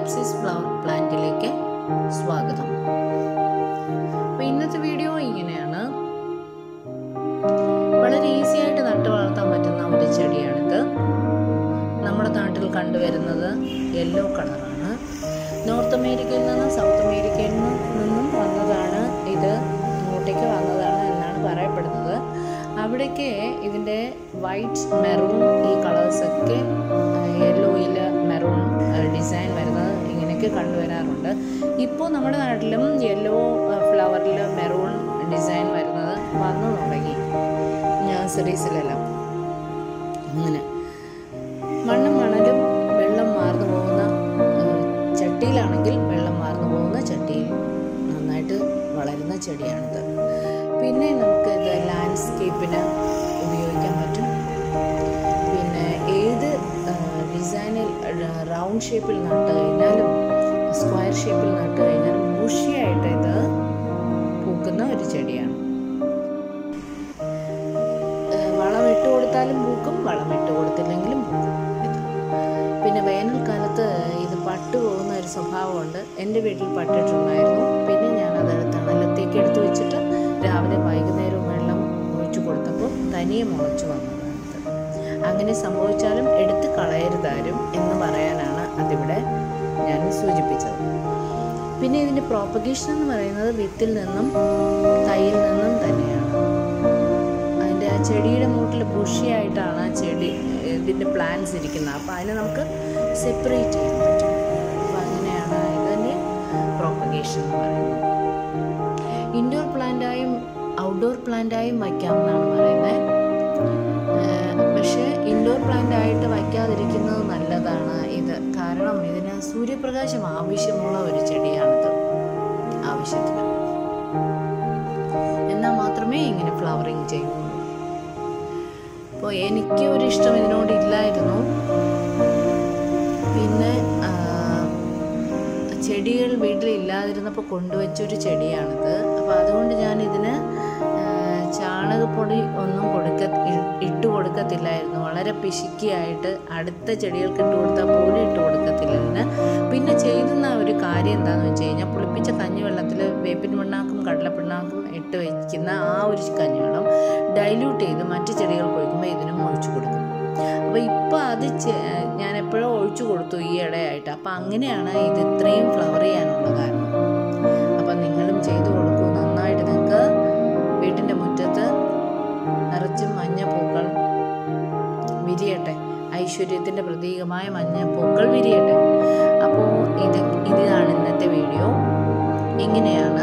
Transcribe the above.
ഫാലാപ്സിസ് flower പ്ലാന്റിലേക്ക് സ്വാഗതം അപ്പോൾ ഇന്നത്തെ വീഡിയോ ഇങ്ങനെയാണ് വളരെ ഈസി ആയിട്ട് നട്ടു വളർത്താൻ പറ്റുന്ന ഒരു ചെടിയാണിത് നമ്മുടെ നാട്ടിൽ കണ്ടുവരുന്നത് യെല്ലോ കളറാണ് നോർത്ത് അമേരിക്കയിൽ നിന്നും സൗത്ത് അമേരിക്കയിൽ നിന്നും വന്നതാണ് ഇത് ഇങ്ങോട്ടേക്ക് വന്നതാണ് എന്നാണ് പറയപ്പെടുന്നത് അവിടേക്ക് ഇതിൻ്റെ വൈറ്റ് മെറൂൺ ഈ കളേഴ്സൊക്കെ യെല്ലോയിൽ മെറൂൺ ഡിസൈൻ വരുന്നത് ഇങ്ങനെയൊക്കെ കണ്ടുവരാറുണ്ട് ഇപ്പോൾ നമ്മുടെ നാട്ടിലും യെല്ലോ ഫ്ലവറിൽ മെറൂൺ ഡിസൈൻ വരുന്നത് വന്നു തുടങ്ങി നഴ്സറീസിലെല്ലാം അങ്ങനെ മണ്ണും മണലും വെള്ളം മാർന്നു പോകുന്ന ഏഹ്, ചട്ടിയിലാണെങ്കിൽ വെള്ളം മാർന്നു പോകുന്ന ചട്ടിയിൽ നന്നായിട്ട് വളരുന്ന ചെടിയാണിത് പിന്നെ നമുക്ക് ഇത് ലാൻഡ്സ്കേപ്പിന് ഉപയോഗിക്കാൻ പറ്റും പിന്നെ ഏത് ഏഹ്, ഡിസൈനിൽ റൗണ്ട് ഷേപ്പിൽ നട്ട് കഴിഞ്ഞാലും സ്ക്വയർ ഷേപ്പിൽ നട്ട് കഴിഞ്ഞാലും ബുഷിയായിട്ട് ഇത് പൂക്കുന്ന ഒരു ചെടിയാണ് ഏഹ് വളം ഇട്ട് കൊടുത്താലും പൂക്കും വളം ഇട്ട് കൊടുത്തില്ലെങ്കിലും പൂക്കും ഇത് പിന്നെ വേനൽക്കാലത്ത് ഇത് പട്ട് പോകുന്ന ഒരു സ്വഭാവമുണ്ട് എൻ്റെ വീട്ടിൽ പട്ടിട്ടുണ്ടായിരുന്നു പിന്നെ ഞാൻ അതെടുത്ത് തണലത്തേക്ക് എടുത്ത് വെച്ചിട്ട് രാവിലെ വൈകുന്നേരവും വെള്ളം ഒഴിച്ചു കൊടുത്തപ്പോൾ തനിയെ മുളച്ചു വന്നതാണിത് അങ്ങനെ സംഭവിച്ചാലും എടുത്ത് കളയരുതാരും എന്ന് പറയാനാണ് അതിവിടെ ഞാൻ സൂചിപ്പിച്ചത് പിന്നെ ഇതിൻ്റെ പ്രോപ്പഗേഷൻ എന്ന് പറയുന്നത് വിത്തിൽ നിന്നും തൈയിൽ നിന്നും തന്നെയാണ് അതിൻ്റെ ആ ചെടിയുടെ മൂട്ടിൽ ബുഷിയായിട്ടാണ് ആ ചെടി ഇതിൻ്റെ പ്ലാന്റ്സ് ഇരിക്കുന്നത് അപ്പോൾ അതിനെ നമുക്ക് സെപ്പറേറ്റ് ചെയ്യാൻ പറ്റും അപ്പോൾ അങ്ങനെയാണ് ഇതിൻ്റെ പ്രോപ്പഗേഷൻ എന്ന് പറയുന്നത് ഇൻഡോർ പ്ലാന്റായും ഔട്ട്ഡോർ പ്ലാന്റായും വയ്ക്കാമെന്നാണ് പറയുന്നത് പക്ഷേ ഇൻഡോർ പ്ലാന്റ് ആയിട്ട് വയ്ക്കാതിരിക്കുന്നത് നല്ലതാണ് ഇത് കാരണം ഇതിന് സൂര്യപ്രകാശം ആവശ്യമുള്ള ഒരു ചെടിയാണിത് ആവശ്യത്തിന് എന്നാൽ മാത്രമേ ഇങ്ങനെ ഫ്ലവറിങ് ചെയ്യുള്ളൂ അപ്പോൾ എനിക്ക് ഒരു ഇഷ്ടം ഇതിനോട് ഇല്ലായിരുന്നു പിന്നെ ആ, ചെടികൾ വീട്ടിൽ ഇല്ലാതിരുന്നപ്പോൾ കൊണ്ടുവച്ചൊരു ചെടിയാണിത് അപ്പോൾ അതുകൊണ്ട് ഞാൻ ഇതിന് ആ, ചാണകപ്പൊടി ഒന്നും കൊടുക്ക ഇ- ഇട്ട് കൊടുക്കത്തില്ലായിരുന്നു വളരെ പിശുക്കിയായിട്ട് അടുത്ത ചെടികൾക്ക് ഇട്ട് കൊടുത്താൽ പോലും ഇട്ട് കൊടുക്കത്തില്ല ഇതിന് പിന്നെ ചെയ്യുന്ന ഒരു കാര്യം എന്താണെന്ന് വെച്ച് കഴിഞ്ഞാൽ പുളിപ്പിച്ച കഞ്ഞിവെള്ളത്തിൽ വേപ്പിൻ പിണ്ണാക്കും കടലപ്പിണ്ണാക്കും ഇട്ട് വയ്ക്കുന്ന ആ ഒരു കഞ്ഞിവെള്ളം ഡൈല്യൂട്ട് ചെയ്ത് മറ്റ് ചെടികൾക്ക് ഒഴിക്കുമ്പോൾ ഇതിനും ഒഴിച്ചു കൊടുക്കും അപ്പോൾ ഇപ്പോൾ അത് ചെ- ഞാൻ എപ്പോഴും ഒഴിച്ചു കൊടുത്തു ഈ ഇടയായിട്ട് അപ്പോൾ അങ്ങനെയാണ് ഇത് ഇത്രയും ഫ്ലവർ ചെയ്യാനുള്ള കാരണം അപ്പം നിങ്ങളും ചെയ്തു കൊടുക്കൂ നന്നായിട്ട് നിങ്ങൾക്ക് വീട്ടിൻ്റെ മുറ്റത്ത് നിറച്ചും മഞ്ഞ പൂക്കൾ വിരിയട്ടെ ഐശ്വര്യത്തിൻ്റെ പ്രതീകമായ മഞ്ഞ പൂക്കൾ വിരിയട്ടെ അപ്പോൾ ഇത് ഇതാണ് ഇന്നത്തെ വീഡിയോ ഇങ്ങനെയാണ്